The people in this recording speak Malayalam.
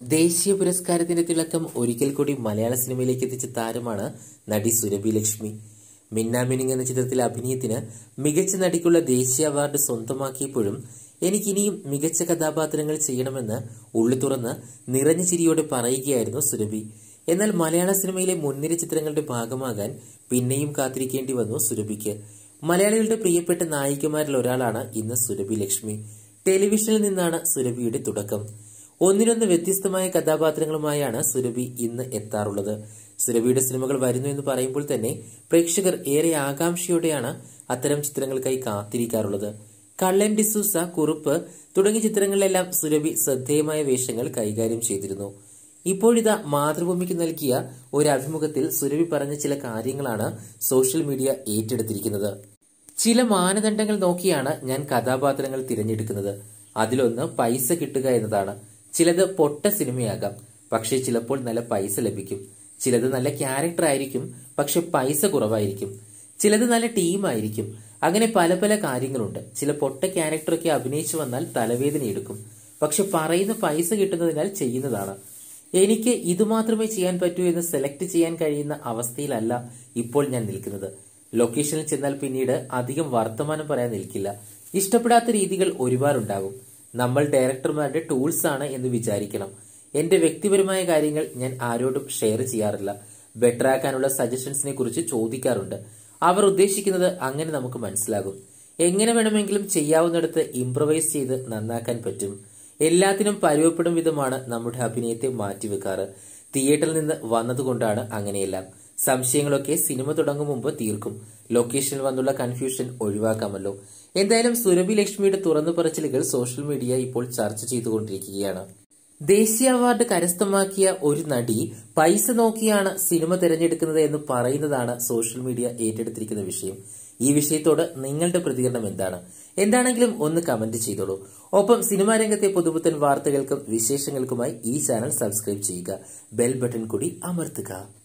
ദേശീയ പുരസ്കാരത്തിന്റെ തിളക്കം ഒരിക്കൽ കൂടി മലയാള സിനിമയിലേക്ക് എത്തിച്ച താരമാണ് നടി സുരഭി ലക്ഷ്മി മിന്നാമിനിങ് എന്ന ചിത്രത്തിലെ അഭിനയത്തിന് മികച്ച നടിക്കുള്ള ദേശീയ അവാർഡ് സ്വന്തമാക്കിയപ്പോഴും എനിക്കിനിയും മികച്ച കഥാപാത്രങ്ങൾ ചെയ്യണമെന്ന് ഉള്ളു തുറന്ന് നിറഞ്ഞ ചിരിയോടെ പറയുകയായിരുന്നു സുരഭി എന്നാൽ മലയാള സിനിമയിലെ മുൻനിര ചിത്രങ്ങളുടെ ഭാഗമാകാൻ പിന്നെയും കാത്തിരിക്കേണ്ടി വന്നു സുരഭിക്ക് മലയാളികളുടെ പ്രിയപ്പെട്ട നായികമാരിൽ ഒരാളാണ് ഇന്ന് സുരഭി ലക്ഷ്മി ടെലിവിഷനിൽ നിന്നാണ് സുരഭിയുടെ തുടക്കം ഒന്നിനൊന്ന് വ്യത്യസ്തമായ കഥാപാത്രങ്ങളുമായാണ് സുരഭി ഇന്ന് എത്താറുള്ളത് സുരഭിയുടെ സിനിമകൾ വരുന്നു എന്ന് പറയുമ്പോൾ തന്നെ പ്രേക്ഷകർ ഏറെ ആകാംക്ഷയോടെയാണ് അത്തരം ചിത്രങ്ങൾക്കായി കാത്തിരിക്കാറുള്ളത് കള്ളൻ ഡിസൂസ കുറുപ്പ് തുടങ്ങിയ ചിത്രങ്ങളിലെല്ലാം സുരഭി ശ്രദ്ധേയമായ വേഷങ്ങൾ കൈകാര്യം ചെയ്തിരുന്നു ഇപ്പോഴിതാ മാതൃഭൂമിക്ക് നൽകിയ ഒരു അഭിമുഖത്തിൽ സുരഭി പറഞ്ഞ ചില കാര്യങ്ങളാണ് സോഷ്യൽ മീഡിയ ഏറ്റെടുത്തിരിക്കുന്നത് ചില മാനദണ്ഡങ്ങൾ നോക്കിയാണ് ഞാൻ കഥാപാത്രങ്ങൾ തിരഞ്ഞെടുക്കുന്നത് അതിലൊന്ന് പൈസ കിട്ടുക എന്നതാണ് ചിലത് പൊട്ട സിനിമയാകാം പക്ഷേ ചിലപ്പോൾ നല്ല പൈസ ലഭിക്കും ചിലത് നല്ല ക്യാരക്ടർ ആയിരിക്കും പക്ഷെ പൈസ കുറവായിരിക്കും ചിലത് നല്ല ടീമായിരിക്കും അങ്ങനെ പല പല കാര്യങ്ങളുണ്ട് ചില പൊട്ട ക്യാരക്ടറൊക്കെ അഭിനയിച്ചു വന്നാൽ തലവേദന എടുക്കും പക്ഷെ പറയുന്ന പൈസ കിട്ടുന്നതിനാൽ ചെയ്യുന്നതാണ് എനിക്ക് ഇതുമാത്രമേ ചെയ്യാൻ പറ്റൂ എന്ന് സെലക്ട് ചെയ്യാൻ കഴിയുന്ന അവസ്ഥയിലല്ല ഇപ്പോൾ ഞാൻ നിൽക്കുന്നത് ലൊക്കേഷനിൽ ചെന്നാൽ പിന്നീട് അധികം വർത്തമാനം പറയാൻ നിൽക്കില്ല ഇഷ്ടപ്പെടാത്ത രീതികൾ ഒരുപാടുണ്ടാകും നമ്മൾ ഡയറക്ടർമാരുടെ ടൂൾസ് ആണ് എന്ന് വിചാരിക്കണം എന്റെ വ്യക്തിപരമായ കാര്യങ്ങൾ ഞാൻ ആരോടും ഷെയർ ചെയ്യാറില്ല ബെറ്റർ ആക്കാനുള്ള സജഷൻസിനെ കുറിച്ച് ചോദിക്കാറുണ്ട് അവർ ഉദ്ദേശിക്കുന്നത് അങ്ങനെ നമുക്ക് മനസ്സിലാകും എങ്ങനെ വേണമെങ്കിലും ചെയ്യാവുന്നിടത്ത് ഇംപ്രവൈസ് ചെയ്ത് നന്നാക്കാൻ പറ്റും എല്ലാത്തിനും പരുവപ്പെടും വിധമാണ് നമ്മുടെ അഭിനയത്തെ മാറ്റിവെക്കാറ് തിയേറ്ററിൽ നിന്ന് വന്നതുകൊണ്ടാണ് അങ്ങനെയെല്ലാം സംശയങ്ങളൊക്കെ സിനിമ തുടങ്ങും മുമ്പ് തീർക്കും ലൊക്കേഷനിൽ വന്നുള്ള കൺഫ്യൂഷൻ ഒഴിവാക്കാമല്ലോ എന്തായാലും സുരഭി ലക്ഷ്മിയുടെ തുറന്നു പറച്ചിലുകൾ സോഷ്യൽ മീഡിയ ഇപ്പോൾ ചർച്ച ചെയ്തുകൊണ്ടിരിക്കുകയാണ് ദേശീയ അവാർഡ് കരസ്ഥമാക്കിയ ഒരു നടി പൈസ നോക്കിയാണ് സിനിമ തിരഞ്ഞെടുക്കുന്നത് എന്ന് പറയുന്നതാണ് സോഷ്യൽ മീഡിയ ഏറ്റെടുത്തിരിക്കുന്ന വിഷയം ഈ വിഷയത്തോട് നിങ്ങളുടെ പ്രതികരണം എന്താണ് എന്താണെങ്കിലും ഒന്ന് കമന്റ് ചെയ്തോളൂ ഒപ്പം സിനിമാ രംഗത്തെ പുതുപുത്തൻ വാർത്തകൾക്കും വിശേഷങ്ങൾക്കുമായി ഈ ചാനൽ സബ്സ്ക്രൈബ് ചെയ്യുക ബെൽ ബട്ടൺ കൂടി അമർത്തുക